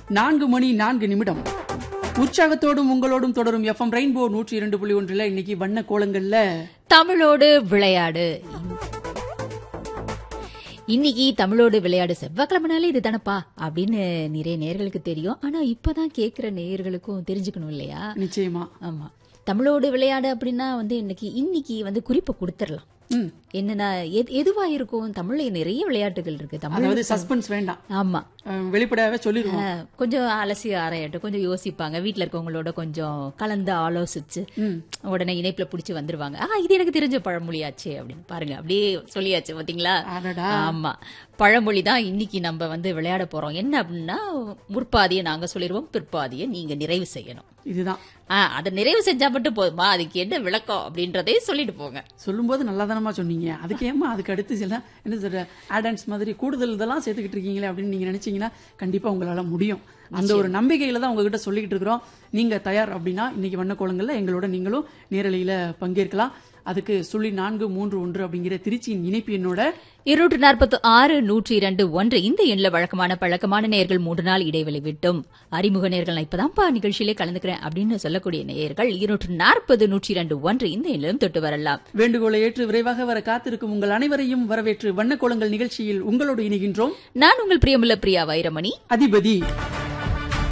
நான்கு மணி நான்கு நிமிடம் உற்சாகத்தோடும் உங்களோடும் தொடரும் எஃப்எம் ரெயின்போ நூற்றி இரண்டு புள்ளி ஒன்றுல இன்னைக்கு வண்ண கோலங்கள்ல தமிழோடு விளையாடு இன்னைக்கு தமிழோடு விளையாடு செவ்வாய்க்கிழமைனாலே இது தானப்பா அப்படின்னு நிறைய நேர்களுக்கு தெரியும் ஆனா இப்பதான் கேக்குற நேயர்களுக்கும் தெரிஞ்சுக்கணும் இல்லையா நிச்சயமா ஆமா தமிழோடு விளையாடு அப்படின்னா வந்து இன்னைக்கு இன்னைக்கு வந்து குறிப்பை கொடுத்துடலாம் ம். என்னன்னா எது- எதுவா இருக்கும் தமிழ்ல நிறைய விளையாட்டுகள் இருக்கு தமிழ் அதாவது சஸ்பென்ஸ் வேண்டாம் ஆமா அஹ், வெளிப்படையாவே சொல்லிடுவோம் அஹ், கொஞ்சம் அலசி ஆராயட்டும் கொஞ்சம் யோசிப்பாங்க வீட்ல இருக்கவங்களோட கொஞ்சம் கலந்து ஆலோசிச்சு உடனே இணைப்புல புடிச்சு வந்துருவாங்க ஆ இது எனக்கு தெரிஞ்ச பழமொழியாச்சே அப்படின்னு பாருங்க அப்படியே சொல்லியாச்சு பாத்தீங்களா அடடா ஆமா பழமொழி தான் இன்னைக்கு நம்ம வந்து விளையாட போறோம் என்ன அப்படின்னா முற்பாதியை நாங்க சொல்லிடுவோம் பிற்பாதியை நீங்க நிறைவு செய்யணும் இதுதான் ஆ அதை நிறைவு செஞ்சா மட்டும் போதுமா அதுக்கு என்ன விளக்கம் அப்படின்றதே சொல்லிட்டு போங்க சொல்லும்போது நல்லாதானமா சொன்னீங்க அதுக்கு ஏமா அதுக்கு அடுத்து சில என்ன சொல்ற ஆடன்ஸ் மாதிரி கூடுதல் இதெல்லாம் சேர்த்துக்கிட்டு இருக்கீங்களே அப்படின்னு நீங்க நினைச்சீங்கன்னா கண்டிப்பா உங்களால முடியும் அந்த ஒரு நம்பிக்கையில தான் உங்ககிட்ட சொல்லிக்கிட்டு இருக்கிறோம் நீங்க தயார் அப்படின்னா இன்னைக்கு வண்ண கோலங்கள்ல எங்களோட நீங்களும் நேரலையில பங்கேற்கலாம் அதுக்கு சுழி நான்கு மூன்று ஒன்று அப்படிங்கிற திருச்சியின் இணைப்பு என்னோட இருநூற்று நாற்பத்தி ஆறு நூற்றி இரண்டு ஒன்று இந்த எண்ணில் வழக்கமான பழக்கமான நேயர்கள் மூன்று நாள் இடைவெளி விட்டும் அறிமுக நேயர்கள் நான் இப்பதான்ப்பா நிகழ்ச்சியிலே கலந்துக்கிறேன் அப்படின்னு சொல்லக்கூடிய நேயர்கள் இருநூற்று நாற்பது நூற்றி இரண்டு ஒன்று இந்த எண்ணிலும் தொட்டு வரலாம் வேண்டுகோளை ஏற்று விரைவாக வர காத்திருக்கும் உங்கள் அனைவரையும் வரவேற்று வண்ண கோலங்கள் நிகழ்ச்சியில் உங்களோடு இணைகின்றோம் நான் உங்கள் பிரியமுள்ள பிரியா வைரமணி அதிபதி